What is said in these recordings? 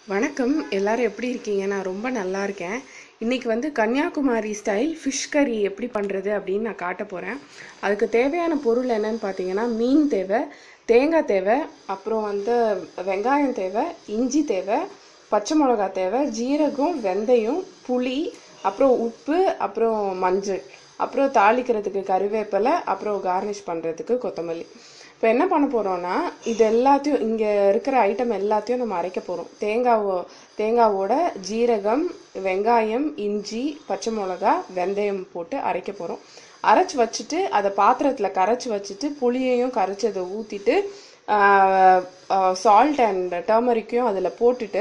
வணக்கம் எல்லாரும் எப்படி இருக்கீங்க நான் ரொம்ப நல்லா இருக்கேன் இன்னைக்கு வந்து கன்னியாகுமரி ஸ்டைல் ஃபிஷ் கறி எப்படி பண்ணுறது அப்படின்னு நான் காட்ட போகிறேன் அதுக்கு தேவையான பொருள் என்னன்னு பார்த்தீங்கன்னா மீன் தேவை தேங்காய் தேவை அப்புறம் வந்து வெங்காயம் தேவை இஞ்சி தேவை பச்சை மிளகா தேவை ஜீரகம் வெந்தயம் புளி அப்புறம் உப்பு அப்புறம் மஞ்சள் அப்புறம் தாளிக்கிறதுக்கு கருவேப்பிலை அப்புறம் கார்னிஷ் பண்ணுறதுக்கு கொத்தமல்லி இப்போ என்ன பண்ண போகிறோம்னா இது எல்லாத்தையும் இங்கே இருக்கிற ஐட்டம் எல்லாத்தையும் நம்ம அரைக்க போகிறோம் தேங்காவோ தேங்காவோட ஜீரகம் வெங்காயம் இஞ்சி பச்சை மிளகா வெந்தயம் போட்டு அரைக்க போகிறோம் அரைச்சி வச்சுட்டு அதை பாத்திரத்தில் கரைச்சி வச்சுட்டு புளியையும் கரைச்சி அதை ஊற்றிட்டு சால்ட் அண்ட் டர்மரிக்கையும் அதில் போட்டுட்டு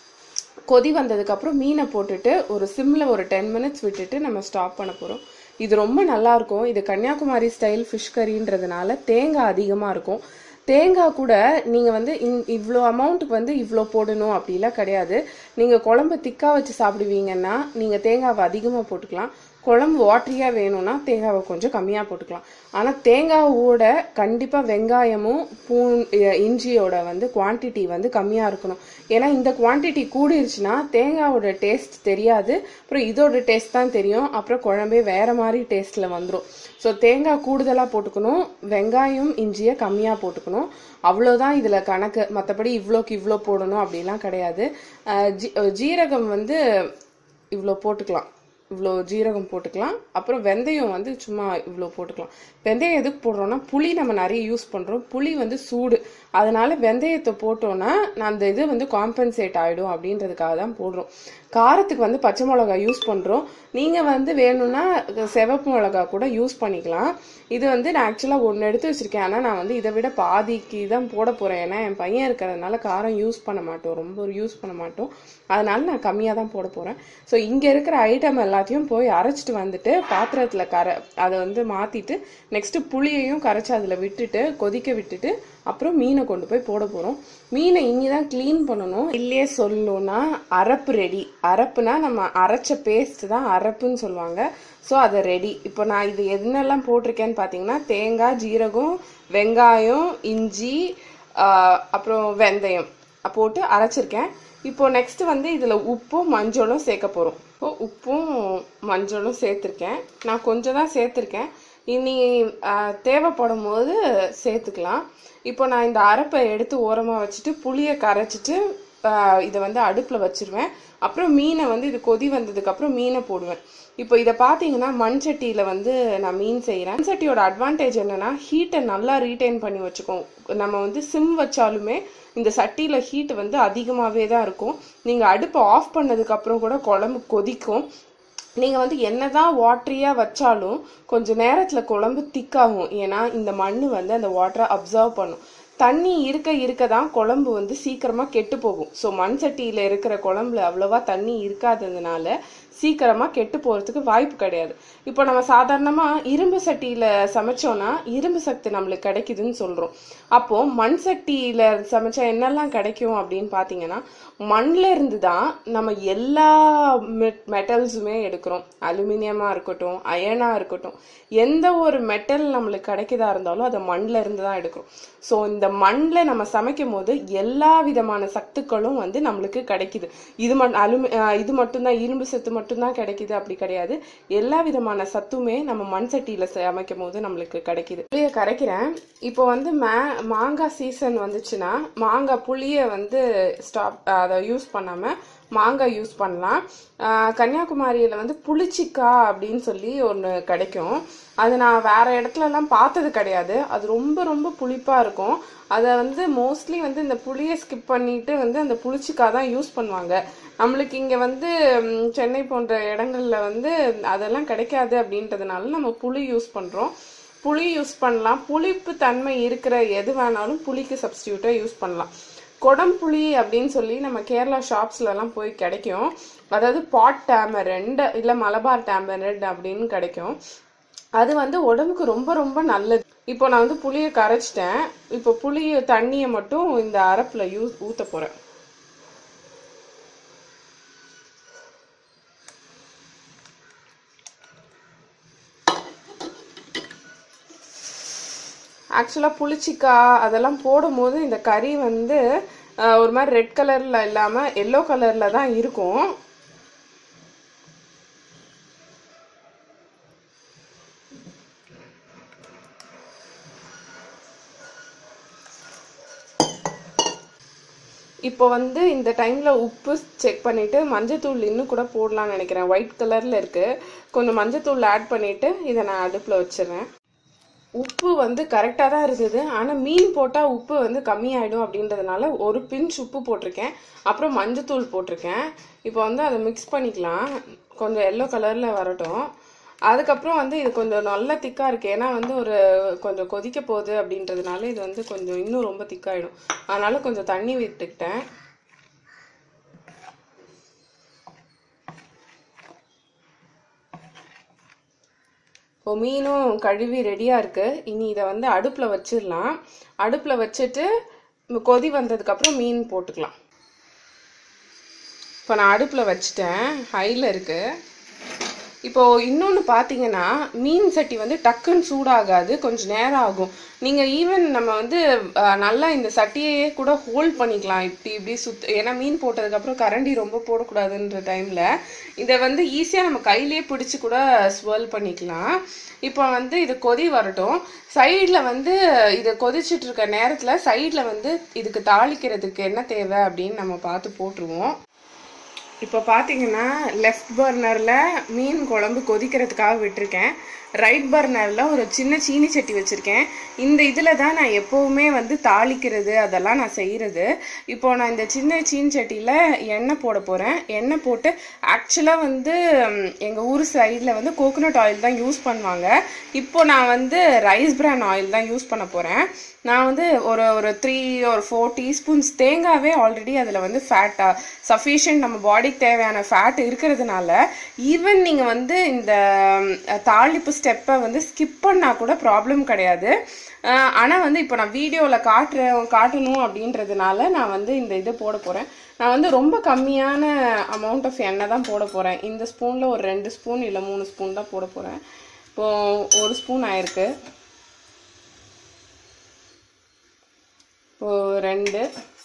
கொதி வந்ததுக்கப்புறம் மீனை போட்டுட்டு ஒரு சிம்மில் ஒரு டென் மினிட்ஸ் விட்டுட்டு நம்ம ஸ்டாப் பண்ண போகிறோம் இது ரொம்ப நல்லா இருக்கும் இது கன்னியாகுமரி ஸ்டைல் ஃபிஷ் கறின்றதுனால தேங்காய் அதிகமாக இருக்கும் தேங்காய் கூட நீங்கள் வந்து இந் இவ்வளோ அமௌண்ட்டுக்கு வந்து இவ்வளோ போடணும் அப்படிலாம் கிடையாது நீங்கள் குழம்பு திக்காக வச்சு சாப்பிடுவீங்கன்னா நீங்கள் தேங்காவை அதிகமாக போட்டுக்கலாம் குழம்பு வாட்டரியாக வேணும்னா தேங்காவை கொஞ்சம் கம்மியாக போட்டுக்கலாம் ஆனால் தேங்காவோட கண்டிப்பாக வெங்காயமும் பூ இஞ்சியோட வந்து குவான்டிட்டி வந்து கம்மியாக இருக்கணும் ஏன்னா இந்த குவான்டிட்டி கூடிருச்சுன்னா தேங்காவோட டேஸ்ட் தெரியாது அப்புறம் இதோட டேஸ்ட் தான் தெரியும் அப்புறம் குழம்பே வேற மாதிரி டேஸ்ட்டில் வந்துடும் ஸோ தேங்காய் கூடுதலாக போட்டுக்கணும் வெங்காயம் இஞ்சியை கம்மியாக போட்டுக்கணும் அவ்வளோதான் இதில் கணக்கு மற்றபடி இவ்வளோக்கு இவ்வளோ போடணும் அப்படிலாம் கிடையாது ஜீ ஜீரகம் வந்து இவ்வளோ போட்டுக்கலாம் இவ்வளோ ஜீரகம் போட்டுக்கலாம் அப்புறம் வெந்தயம் வந்து சும்மா இவ்வளோ போட்டுக்கலாம் வெந்தயம் எதுக்கு போடுறோம்னா புளி நம்ம நிறைய யூஸ் பண்ணுறோம் புளி வந்து சூடு அதனால வெந்தயத்தை போட்டோன்னா அந்த இது வந்து காம்பன்சேட் ஆகிடும் அப்படின்றதுக்காக தான் போடுறோம் காரத்துக்கு வந்து பச்சை மிளகா யூஸ் பண்ணுறோம் நீங்கள் வந்து வேணும்னா சிவப்பு மிளகா கூட யூஸ் பண்ணிக்கலாம் இது வந்து நான் ஆக்சுவலாக ஒன்று எடுத்து வச்சுருக்கேன் ஆனால் நான் வந்து இதை விட பாதிக்கு தான் போட போகிறேன் ஏன்னா என் பையன் இருக்கிறதுனால காரம் யூஸ் பண்ண மாட்டோம் ரொம்ப யூஸ் பண்ண மாட்டோம் அதனால நான் கம்மியாக தான் போட போகிறேன் ஸோ இங்கே இருக்கிற ஐட்டம் எல்லாத்தையும் போய் அரைச்சிட்டு வந்துட்டு பாத்திரத்தில் கரை அதை வந்து மாற்றிட்டு நெக்ஸ்ட்டு புளியையும் கரைச்சி அதில் விட்டுட்டு கொதிக்க விட்டுட்டு அப்புறம் மீனை கொண்டு போய் போட போகிறோம் மீனை இனி தான் க்ளீன் பண்ணணும் இல்லையே சொல்லணும்னா அரப்பு ரெடி அரப்புனா நம்ம அரைச்ச பேஸ்ட் தான் அரப்புன்னு சொல்லுவாங்க ஸோ அதை ரெடி இப்போ நான் இது என்னெல்லாம் போட்டிருக்கேன்னு பார்த்தீங்கன்னா தேங்காய் ஜீரகம் வெங்காயம் இஞ்சி அப்புறம் வெந்தயம் போட்டு அரைச்சிருக்கேன் இப்போ நெக்ஸ்ட் வந்து இதில் உப்பும் மஞ்சளும் சேர்க்க போகிறோம் இப்போ உப்பும் மஞ்சளும் சேர்த்துருக்கேன் நான் கொஞ்சம் தான் சேர்த்துருக்கேன் இனி தேவைப்படும் போது சேர்த்துக்கலாம் இப்போ நான் இந்த அரைப்பை எடுத்து ஓரமாக வச்சுட்டு புளியை கரைச்சிட்டு இதை வந்து அடுப்பில் வச்சிருவேன் அப்புறம் மீனை வந்து இது கொதி வந்ததுக்கப்புறம் மீனை போடுவேன் இப்போ இதை பார்த்தீங்கன்னா மண் சட்டியில் வந்து நான் மீன் செய்கிறேன் மண் சட்டியோட அட்வான்டேஜ் என்னென்னா ஹீட்டை நல்லா ரீட்டைன் பண்ணி வச்சுக்கோம் நம்ம வந்து சிம் வச்சாலுமே இந்த சட்டியில் ஹீட் வந்து அதிகமாகவே தான் இருக்கும் நீங்கள் அடுப்பை ஆஃப் பண்ணதுக்கப்புறம் கூட குழம்பு கொதிக்கும் நீங்கள் வந்து என்னதான் வாட்டரியாக வச்சாலும் கொஞ்சம் நேரத்தில் குழம்பு திக்காகும் ஏன்னா இந்த மண் வந்து அந்த வாட்டரை அப்சர்வ் பண்ணும் தண்ணி இருக்க இருக்க தான் குழம்பு வந்து சீக்கிரமாக கெட்டு போகும் ஸோ மண் சட்டியில் இருக்கிற குழம்புல அவ்வளோவா தண்ணி இருக்காததுனால சீக்கிரமாக கெட்டு போகிறதுக்கு வாய்ப்பு கிடையாது இப்போ நம்ம சாதாரணமாக இரும்பு சட்டியில் சமைச்சோன்னா இரும்பு சக்தி நம்மளுக்கு கிடைக்குதுன்னு சொல்கிறோம் அப்போது மண் சட்டியில் சமைச்சா என்னெல்லாம் கிடைக்கும் அப்படின்னு பார்த்தீங்கன்னா மண்ணில் இருந்து தான் நம்ம எல்லா மெட்டல்ஸுமே எடுக்கிறோம் அலுமினியமாக இருக்கட்டும் அயனாக இருக்கட்டும் எந்த ஒரு மெட்டல் நம்மளுக்கு கிடைக்கதா இருந்தாலும் அதை மண்ணில் இருந்து தான் எடுக்கிறோம் ஸோ இந்த மண்ணில் நம்ம சமைக்கும் போது எல்லா விதமான சத்துக்களும் வந்து நம்மளுக்கு கிடைக்குது இது மட் அலுமி இது மட்டும்தான் இரும்பு சத்து மட்டும்தான் கிடைக்குது அப்படி கிடையாது எல்லா விதமான சத்துமே நம்ம மண் சட்டியில் சமைக்கும் போது நம்மளுக்கு கிடைக்குது புளியை கரைக்கிறேன் இப்போ வந்து மே மாங்காய் சீசன் வந்துச்சுன்னா மாங்காய் புளியை வந்து ஸ்டாப் அதை யூஸ் பண்ணாமல் மாங்காய் யூஸ் பண்ணலாம் கன்னியாகுமரியில் வந்து புளிச்சிக்கா அப்படின்னு சொல்லி ஒன்று கிடைக்கும் அது நான் வேற இடத்துலலாம் பார்த்தது கிடையாது அது ரொம்ப ரொம்ப புளிப்பாக இருக்கும் அதை வந்து மோஸ்ட்லி வந்து இந்த புளியை ஸ்கிப் பண்ணிட்டு வந்து அந்த புளிச்சிக்கா தான் யூஸ் பண்ணுவாங்க நம்மளுக்கு இங்கே வந்து சென்னை போன்ற இடங்கள்ல வந்து அதெல்லாம் கிடைக்காது அப்படின்றதுனால நம்ம புளி யூஸ் பண்ணுறோம் புளி யூஸ் பண்ணலாம் புளிப்பு தன்மை இருக்கிற எது வேணாலும் புளிக்கு சப்ஸ்டியூட்டாக யூஸ் பண்ணலாம் கொடம்புளி அப்படின்னு சொல்லி நம்ம கேரளா ஷாப்ஸ்லலாம் போய் கிடைக்கும் அதாவது பாட் டேமரண்ட் இல்லை மலபார் டேமரண்ட் அப்படின்னு கிடைக்கும் அது வந்து உடம்புக்கு ரொம்ப ரொம்ப நல்லது இப்போ நான் வந்து புளியை கரைச்சிட்டேன் இப்போ புளிய தண்ணியை மட்டும் இந்த அரப்பில் யூஸ் ஊற்ற போகிறேன் ஆக்சுவலாக புளிச்சிக்காய் அதெல்லாம் போடும்போது இந்த கறி வந்து அஹ், ஒரு மாதிரி ரெட் கலரில் இல்லாமல் எல்லோ கலரில் தான் இருக்கும் இப்போ வந்து இந்த டைமில் உப்பு செக் பண்ணிவிட்டு மஞ்சத்தூள் இன்னும் கூட போடலாம்னு நினைக்கிறேன் ஒயிட் கலரில் இருக்குது கொஞ்சம் மஞ்சத்தூள் ஆட் பண்ணிவிட்டு இதை நான் அடுப்பில் வச்சிடுறேன் உப்பு வந்து கரெக்டாக தான் இருந்தது ஆனால் மீன் போட்டால் உப்பு வந்து கம்மியாயிடும் அப்படின்றதுனால ஒரு பிஞ்ச் உப்பு போட்டிருக்கேன் அப்புறம் மஞ்சத்தூள் போட்டிருக்கேன் இப்போ வந்து அதை மிக்ஸ் பண்ணிக்கலாம் கொஞ்சம் எல்லோ கலரில் வரட்டும் அதுக்கப்புறம் வந்து இது கொஞ்சம் நல்லா திக்காக இருக்குது ஏன்னா வந்து ஒரு கொஞ்சம் கொதிக்க போகுது அப்படின்றதுனால இது வந்து கொஞ்சம் இன்னும் ரொம்ப திக்காயிடும் அதனால கொஞ்சம் தண்ணி விட்டுக்கிட்டேன் இப்போ மீனும் கழுவி ரெடியாக இருக்குது இனி இதை வந்து அடுப்பில் வச்சிடலாம் அடுப்பில் வச்சுட்டு கொதி வந்ததுக்கப்புறம் மீன் போட்டுக்கலாம் இப்போ நான் அடுப்பில் வச்சுட்டேன் ஹையில் இருக்குது இப்போ இன்னொன்று பார்த்தீங்கன்னா மீன் சட்டி வந்து டக்குன்னு சூடாகாது கொஞ்சம் நேரம் ஆகும் நீங்கள் ஈவன் நம்ம வந்து அஹ், நல்லா இந்த சட்டியையே கூட ஹோல்ட் பண்ணிக்கலாம் இப்படி இப்படி சுத் ஏன்னா மீன் போட்டதுக்கப்புறம் கரண்டி ரொம்ப போடக்கூடாதுன்ற டைமில் இதை வந்து ஈஸியாக நம்ம கையிலேயே பிடிச்சி கூட ஸ்வெல் பண்ணிக்கலாம் இப்போ வந்து இது கொதி வரட்டும் சைடில் வந்து இது கொதிச்சிட்டு இருக்க நேரத்தில் சைடில் வந்து இதுக்கு தாளிக்கிறதுக்கு என்ன தேவை அப்படின்னு நம்ம பார்த்து போட்டுருவோம் இப்போ பார்த்தீங்கன்னா லெஃப்ட் பர்னரில் மீன் குழம்பு கொதிக்கிறதுக்காக விட்டிருக்கேன் ரைட் பர்னரில் ஒரு சின்ன சீனி சட்டி வச்சுருக்கேன் இந்த இதில் தான் நான் எப்போவுமே வந்து தாளிக்கிறது அதெல்லாம் நான் செய்கிறது இப்போ நான் இந்த சின்ன சீனி சட்டியில் எண்ணெய் போட போகிறேன் எண்ணெய் போட்டு ஆக்சுவலாக வந்து எங்கள் ஊர் சைடில் வந்து கோகோனட் ஆயில் தான் யூஸ் பண்ணுவாங்க இப்போ நான் வந்து ரைஸ் பிரான் ஆயில் தான் யூஸ் பண்ண போகிறேன் நான் வந்து ஒரு ஒரு த்ரீ ஒரு ஃபோர் டீஸ்பூன்ஸ் தேங்காவே ஆல்ரெடி அதில் வந்து ஃபேட்டாக சஃபிஷியன்ட் நம்ம பாடிக்கு தேவையான ஃபேட் இருக்கிறதுனால ஈவன் நீங்கள் வந்து இந்த ம், தாளிப்பு ஸ்டெப்பை வந்து ஸ்கிப் பண்ணால் கூட ப்ராப்ளம் கிடையாது ஆனால் வந்து இப்போ நான் வீடியோவில் காட்டுறேன் காட்டணும் அப்படின்றதுனால நான் வந்து இந்த இது போட போகிறேன் நான் வந்து ரொம்ப கம்மியான அமௌண்ட் ஆஃப் எண்ணெய் தான் போட போகிறேன் இந்த ஸ்பூனில் ஒரு ரெண்டு ஸ்பூன் இல்லை மூணு ஸ்பூன் தான் போட போகிறேன் இப்போது ஒரு ஸ்பூன் ஆயிருக்கு இப்போ ரெண்டு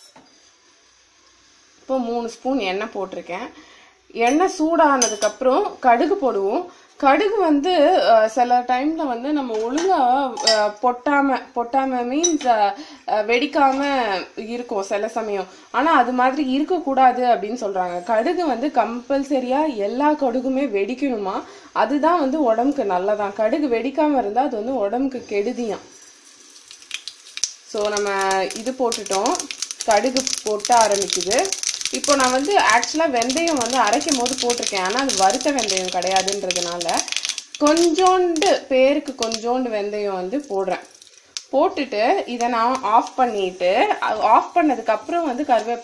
இப்போ மூணு ஸ்பூன் எண்ணெய் போட்டிருக்கேன் எண்ணெய் சூடானதுக்கப்புறம் கடுகு போடுவோம் கடுகு வந்து அஹ், சில டைமில் வந்து நம்ம ஒழுங்காக பொட்டாம பொட்டாம மீன்ஸ் வெடிக்காம இருக்கும் சில சமயம் ஆனால் அது மாதிரி இருக்கக்கூடாது அப்படின்னு சொல்கிறாங்க கடுகு வந்து கம்பல்சரியாக எல்லா கடுகுமே வெடிக்கணுமா அதுதான் வந்து உடம்புக்கு நல்லதான் கடுகு வெடிக்காமல் இருந்தால் அது வந்து உடம்புக்கு கெடுதியாம் ஸோ நம்ம இது போட்டுட்டோம் கடுகு போட்ட ஆரம்பிக்குது இப்போ நான் வந்து ஆக்சுவலாக வெந்தயம் வந்து அரைக்கும் போது போட்டிருக்கேன் ஆனால் அது வறுத்த வெந்தயம் கிடையாதுன்றதுனால கொஞ்சோண்டு பேருக்கு கொஞ்சோண்டு வெந்தயம் வந்து போடுறேன் போட்டுட்டு இதை நான் ஆஃப் பண்ணிட்டு ஆஃப் பண்ணதுக்கப்புறம் வந்து கருவே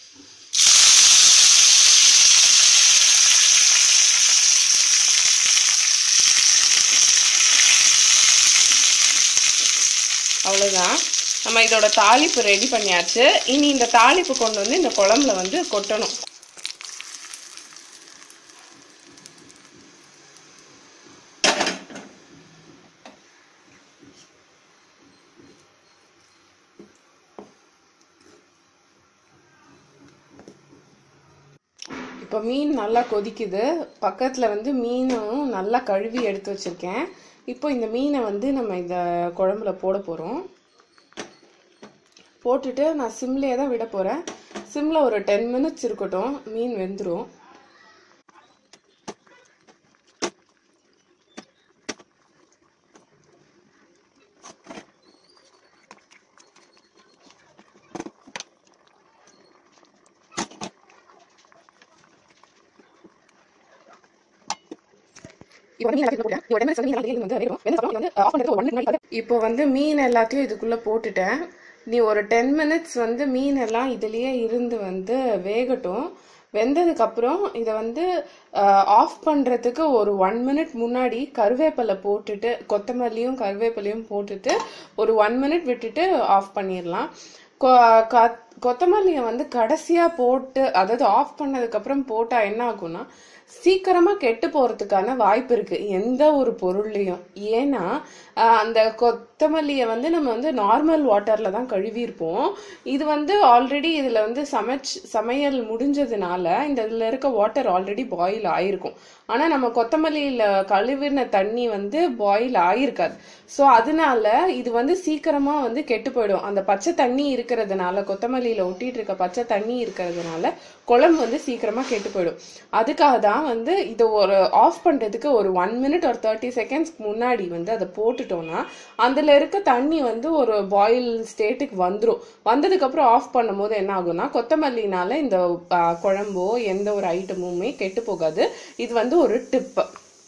அவ்வளோதான் நம்ம இதோட தாளிப்பு ரெடி பண்ணியாச்சு இனி இந்த தாளிப்பு கொண்டு வந்து இந்த குழம்புல வந்து கொட்டணும் இப்போ மீன் நல்லா கொதிக்குது பக்கத்தில் வந்து மீனும் நல்லா கழுவி எடுத்து வச்சுருக்கேன் இப்போ இந்த மீனை வந்து நம்ம இந்த குழம்புல போட போகிறோம் போட்டுட்டு நான் சிம்லேயே தான் விட போகிறேன் சிம்மில் ஒரு டென் மினிட்ஸ் இருக்கட்டும் மீன் வெந்துடும் இப்போ வந்து மீன் எல்லாத்தையும் இதுக்குள்ள போட்டுட்டேன் நீ ஒரு டென் மினிட்ஸ் வந்து மீன் எல்லாம் இதுலயே இருந்து வந்து வேகட்டும் வெந்ததுக்கு அப்புறம் இதை வந்து ஆஃப் பண்றதுக்கு ஒரு ஒன் மினிட் முன்னாடி கருவேப்பிலை போட்டுட்டு கொத்தமல்லியும் கருவேப்பிலையும் போட்டுட்டு ஒரு ஒன் மினிட் விட்டுட்டு ஆஃப் பண்ணிடலாம் கொ- க- கொத்தமல்லியை வந்து கடைசியா போட்டு அதாவது ஆஃப் பண்ணதுக்கு அப்புறம் போட்டா என்ன ஆகும்னா சீக்கிரமா கெட்டு போறதுக்கான வாய்ப்பு இருக்கு எந்த ஒரு பொருள்லயும் ஏன்னா ஆஹ், அந்த கொத்தமல்லியை வந்து நம்ம வந்து நார்மல் வாட்டர்ல தான் கழுவி இருப்போம் இது வந்து ஆல்ரெடி இதுல வந்து சமைச்சு சமையல் முடிஞ்சதுனால இந்த இதுல இருக்க வாட்டர் ஆல்ரெடி பாயில் ஆயிருக்கும் ஆனா நம்ம கொத்தமல்லியில கழுவின தண்ணி வந்து பாயில் ஆயிருக்காது ஸோ அதனால இது வந்து சீக்கிரமா வந்து கெட்டு போயிடும் அந்த பச்சை தண்ணி இருக்கிறதுனால கொத்தமல்லியில ஒட்டிட்டு இருக்க பச்சை தண்ணி இருக்கிறதுனால குழம்பு வந்து சீக்கிரமா கெட்டு போயிடும் அதுக்காக தான் வந்து இதை ஒரு ஆஃப் பண்றதுக்கு ஒரு ஒன் மினிட் ஒரு தேர்ட்டி செகண்ட்ஸ்க்கு முன்னாடி வந்து அதை போட்டுட்டோம்னா அதுல இருக்க தண்ணி வந்து ஒரு பாயில் ஸ்டேட்டுக்கு வந்துரும் வந்ததுக்கு அப்புறம் ஆஃப் பண்ணும்போது என்ன ஆகும்னா கொத்தமல்லினால இந்த ஆ, குழம்போ எந்த ஒரு ஐட்டமுமே கெட்டு போகாது இது வந்து ஒரு டிப்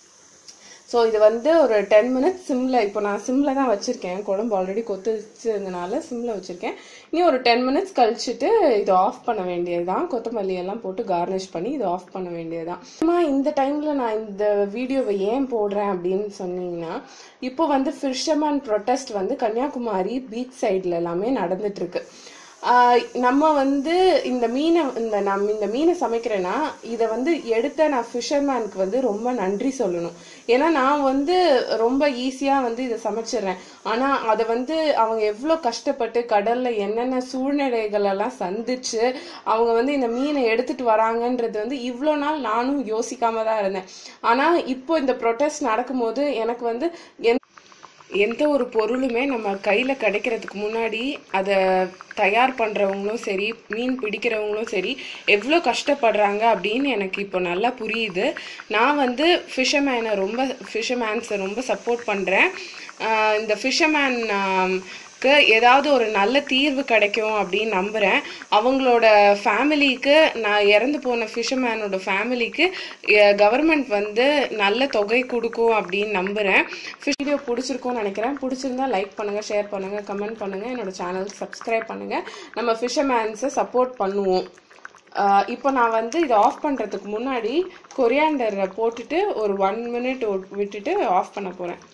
ஸோ இது வந்து ஒரு டென் மினிட்ஸ் சிம்ல இப்போ நான் சிம்ல தான் வச்சிருக்கேன் குழம்பு ஆல்ரெடி கொத்துச்சதுனால சிம்ல வச்சிருக்கேன் இனி ஒரு டென் மினிட்ஸ் கழிச்சுட்டு இதை ஆஃப் பண்ண வேண்டியதுதான் கொத்தமல்லி எல்லாம் போட்டு கார்னிஷ் பண்ணி இதை ஆஃப் பண்ண வேண்டியதுதான் அம்மா இந்த டைம்ல நான் இந்த வீடியோவை ஏன் போடுறேன் அப்படின்னு சொன்னீங்கன்னா இப்போ வந்து ஃபிஷர்மேன் ப்ரொட்டஸ்ட் வந்து கன்னியாகுமரி பீச் சைட்ல எல்லாமே நடந்துட்டு இருக்கு ஆஹ் நம்ம வந்து இந்த மீனை இந்த நம்ம இந்த மீனை சமைக்கிறேன்னா இதை வந்து எடுத்த நான் ஃபிஷர்மேனுக்கு வந்து ரொம்ப நன்றி சொல்லணும் ஏன்னா நான் வந்து ரொம்ப ஈஸியாக வந்து இதை சமைச்சிடுறேன் ஆனால் அதை வந்து அவங்க எவ்வளோ கஷ்டப்பட்டு கடலில் என்னென்ன சூழ்நிலைகள் எல்லாம் சந்திச்சு அவங்க வந்து இந்த மீனை எடுத்துட்டு வராங்கன்றது வந்து இவ்வளோ நாள் நானும் யோசிக்காம தான் இருந்தேன் ஆனால் இப்போ இந்த ப்ரொட்டஸ்ட் நடக்கும்போது எனக்கு வந்து எந்த எந்த ஒரு பொருளுமே நம்ம கையில் கிடைக்கிறதுக்கு முன்னாடி அதை தயார் பண்ணுறவங்களும் சரி மீன் பிடிக்கிறவங்களும் சரி எவ்வளோ கஷ்டப்படுறாங்க அப்படின்னு எனக்கு இப்போ நல்லா புரியுது நான் வந்து ஃபிஷர்மேனை ரொம்ப ஃபிஷர்மேன்ஸை ரொம்ப சப்போர்ட் பண்ணுறேன் இந்த ஃபிஷர்மேன் க்கு ஏதாவது ஒரு நல்ல தீர்வு கிடைக்கும் அப்படின்னு நம்புகிறேன் அவங்களோட ஃபேமிலிக்கு நான் இறந்து போன ஃபிஷர்மேனோட ஃபேமிலிக்கு கவர்மெண்ட் வந்து நல்ல தொகை கொடுக்கும் அப்படின்னு நம்புகிறேன் வீடியோ பிடிச்சிருக்கும்னு நினைக்கிறேன் பிடிச்சிருந்தா லைக் பண்ணுங்கள் ஷேர் பண்ணுங்கள் கமெண்ட் பண்ணுங்கள் என்னோட சேனலுக்கு சப்ஸ்கிரைப் பண்ணுங்கள் நம்ம ஃபிஷர்மேன்ஸை சப்போர்ட் பண்ணுவோம் ஆஹ் இப்போ நான் வந்து இதை ஆஃப் பண்ணுறதுக்கு முன்னாடி கொரியாண்டரை போட்டுட்டு ஒரு ஒன் மினிட் விட்டுட்டு ஆஃப் பண்ண போகிறேன்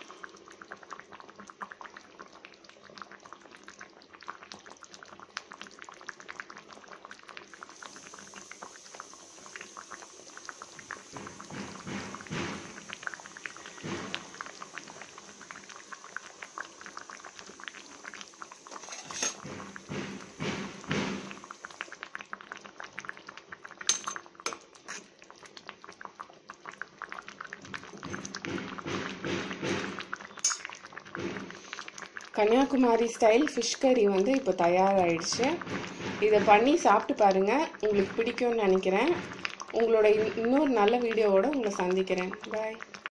கன்னியாகுமரி ஸ்டைல் ஃபிஷ் கறி வந்து இப்போ தயாராகிடுச்சு இதை பண்ணி சாப்பிட்டு பாருங்க உங்களுக்கு பிடிக்கும்னு நினைக்கிறேன் உங்களோட இன்- இன்னொரு நல்ல வீடியோவோட உங்களை சந்திக்கிறேன் பாய்